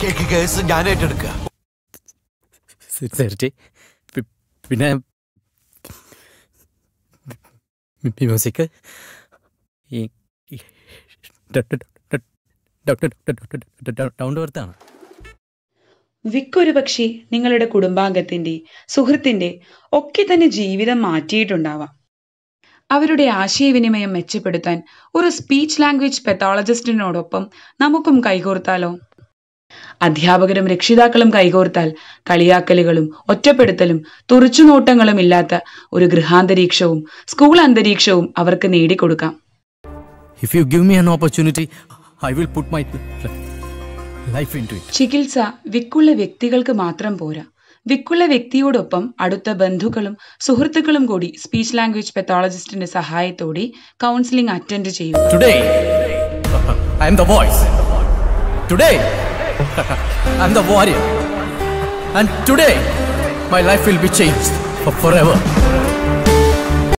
Cake case ഞാൻ ഏറ്റെടുക്കുക sincerity പിന്നെ മ്യൂസിക് ഈ ഡൗൺ ടു എർത്താണ് വിക്ക് ഒരു പക്ഷേ നിങ്ങളുടെ കുടുംബാംഗത്തിന്റെ സുഹൃത്തിന്റെ ഒക്കെ തന്നെ ജീവിതം മാറ്റിയിട്ടുണ്ടാവാം അവരുടെ ആശയവിനിമയം മെച്ചപ്പെടുത്താൻ ഒരു സ്പീച്ച് ലാംഗ്വേജ് പെത്തോളജിസ്റ്റിനോടൊപ്പം നമുക്കും കൈകോർത്താലോ അധ്യാപകരും രക്ഷിതാക്കളും കൈകോർത്താൽ കളിയാക്കലുകളും ഒറ്റപ്പെടുത്തലും തുറച്ചുനോട്ടങ്ങളും ഇല്ലാത്ത ഒരു ഗൃഹാന്തരീക്ഷവും സ്കൂൾ അന്തരീക്ഷവും അവർക്ക് നേടിക്കൊടുക്കാം if you give me an opportunity I will put my life into it ചികിത്സ വിക്കുള്ള വ്യക്തികൾക്ക് മാത്രം പോരാ വിക്കുള്ള വ്യക്തിയോടൊപ്പം അടുത്ത ബന്ധുക്കളും സുഹൃത്തുക്കളും കൂടി സ്പീച്ച് ലാംഗ്വേജ് പെത്തോളജിസ്റ്റിന്റെ സഹായത്തോടെ കൗൺസിലിംഗ് അറ്റൻഡ് ചെയ്യും Today, I am the voice. Today, I am the warrior. And today, my life will be changed for forever.